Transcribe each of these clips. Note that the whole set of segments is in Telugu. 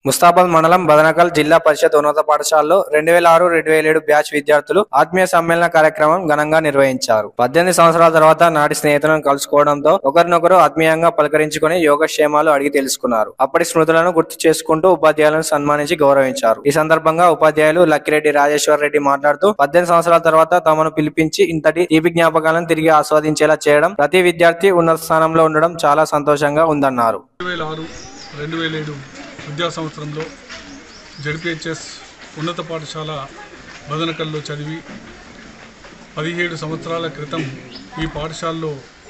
ముస్తాబాద్ మండలం బదనకల్ జిల్లా పరిషత్ ఉన్నత పాఠశాలలో రెండు వేల ఆరు రెండు వేల ఏడు బ్యాచ్ విద్యార్థులు ఆత్మీయ సమ్మేళన కార్యక్రమం ఘనంగా నిర్వహించారు పద్దెనిమిది సంవత్సరాల తర్వాత నాటి స్నేహితులను కలుసుకోవడంతో ఒకరినొకరు ఆత్మీయంగా పలకరించుకుని యోగక్షేమాలు అడిగి తెలుసుకున్నారు అప్పటి స్మృతులను గుర్తు చేసుకుంటూ ఉపాధ్యాయులను సన్మానించి గౌరవించారు ఈ సందర్భంగా ఉపాధ్యాయులు లక్కిరెడ్డి రాజేశ్వర్ రెడ్డి మాట్లాడుతూ పద్దెనిమిది సంవత్సరాల తర్వాత తమను పిలిపించి ఇంతటి తీపి జ్ఞాపకాలను తిరిగి ఆస్వాదించేలా చేయడం ప్రతి విద్యార్థి ఉన్నత స్థానంలో ఉండడం చాలా సంతోషంగా ఉందన్నారు రెండు వేల ఆరు రెండు వేల ఏడు విద్యా సంవత్సరంలో జడ్పిహెచ్ఎస్ ఉన్నత పాఠశాల బదనకల్లో చదివి పదిహేడు సంవత్సరాల క్రితం ఈ పాఠశాలలో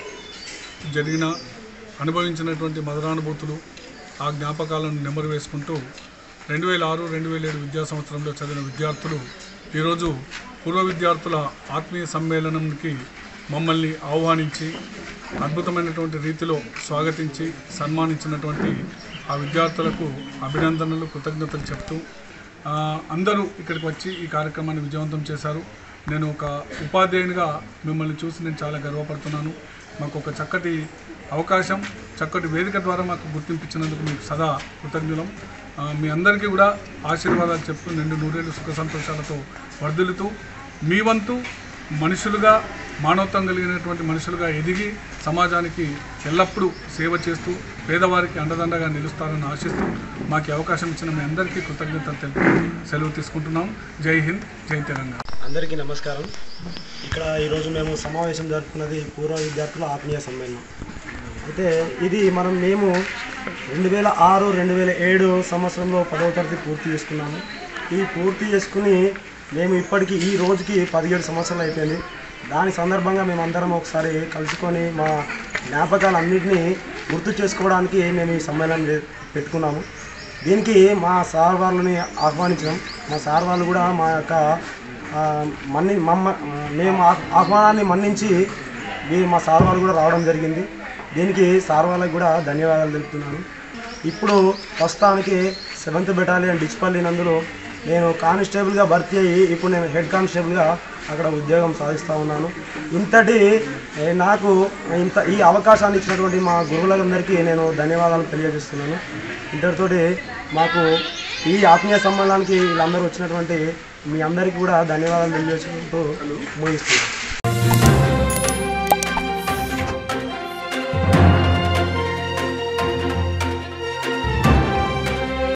జరిగిన అనుభవించినటువంటి మధురానుభూతులు ఆ జ్ఞాపకాలను నెమరు వేసుకుంటూ రెండు వేల ఆరు రెండు వేల ఏడు విద్యా సంవత్సరంలో చదివిన విద్యార్థులు ఈరోజు పూర్వ విద్యార్థుల ఆత్మీయ సమ్మేళనంకి మమ్మల్ని ఆహ్వానించి అద్భుతమైనటువంటి రీతిలో స్వాగతించి సన్మానించినటువంటి ఆ విద్యార్థులకు అభినందనలు కృతజ్ఞతలు చెప్తూ ఆ, అందరూ ఇక్కడికి వచ్చి ఈ కార్యక్రమాన్ని విజయవంతం చేశారు నేను ఒక ఉపాధ్యాయునిగా మిమ్మల్ని చూసి నేను చాలా గర్వపడుతున్నాను మాకు ఒక చక్కటి అవకాశం చక్కటి వేదిక ద్వారా మాకు గుర్తింపించినందుకు మీకు సదా కృతజ్ఞులం ఆ, మీ అందరికీ కూడా ఆశీర్వాదాలు చెప్తూ నిండు నూరేళ్ళు సుఖ సంతోషాలతో వర్ధిల్లుతూ మీ వంతు మనుషులుగా మానవత్వం కలిగినటువంటి మనుషులుగా ఎదిగి సమాజానికి ఎల్లప్పుడూ సేవ చేస్తూ పేదవారికి అండదండగా నిలుస్తారని ఆశిస్తూ మాకు ఈ అవకాశం ఇచ్చిన మీ అందరికీ కృతజ్ఞతలు తెలుపుతూ సెలవు తీసుకుంటున్నాం జై హింద్ జై తెలంగాణ అందరికీ నమస్కారం ఇక్కడ ఈరోజు మేము సమావేశం జరుపుకున్నది పూర్వ విద్యార్థుల ఆత్మీయ సమ్మేళనం అయితే ఇది మనం మేము రెండు వేల ఆరు రెండు వేల ఏడు సంవత్సరంలో పదవ తరగతి పూర్తి చేసుకున్నాము ఈ పూర్తి చేసుకుని మేము ఇప్పటికి ఈ రోజుకి పదిహేడు సంవత్సరాలు అయిపోయింది దాని సందర్భంగా మేము అందరం ఒకసారి కలుసుకొని మా జ్ఞాపకాలన్నింటినీ గుర్తు చేసుకోవడానికి మేము ఈ సమ్మేళనం చే- పెట్టుకున్నాము దీనికి మా సార్ వాళ్ళని ఆహ్వానించాం మా సార్ వాళ్ళు కూడా మా యొక్క ఆ, మన్ని మమ్మ మేము ఆహ్- ఆహ్వానాన్ని మన్నించి ఈ మా సార్ వాళ్ళు కూడా రావడం జరిగింది దీనికి సార్ వాళ్ళకి కూడా ధన్యవాదాలు తెలుపుతున్నాను ఇప్పుడు ప్రస్తుతానికి సెవెంత్ బెటాలియన్ డిచ్పల్లి నందులో నేను కానిస్టేబుల్గా భర్తీ అయ్యి ఇప్పుడు నేను హెడ్ కానిస్టేబుల్గా అక్కడ ఉద్యోగం సాధిస్తూ ఉన్నాను ఇంతటి ఏ, నాకు ఇంత ఈ అవకాశాన్ని ఇచ్చినటువంటి మా గురువులందరికీ నేను ధన్యవాదాలు తెలియజేస్తున్నాను ఇంతటితోటి మాకు ఈ ఆత్మీయ సమ్మేళనానికి వీళ్ళందరూ వచ్చినటువంటి మీ అందరికీ కూడా ధన్యవాదాలు తెలియజేసుకుంటూ ముగిస్తున్నాను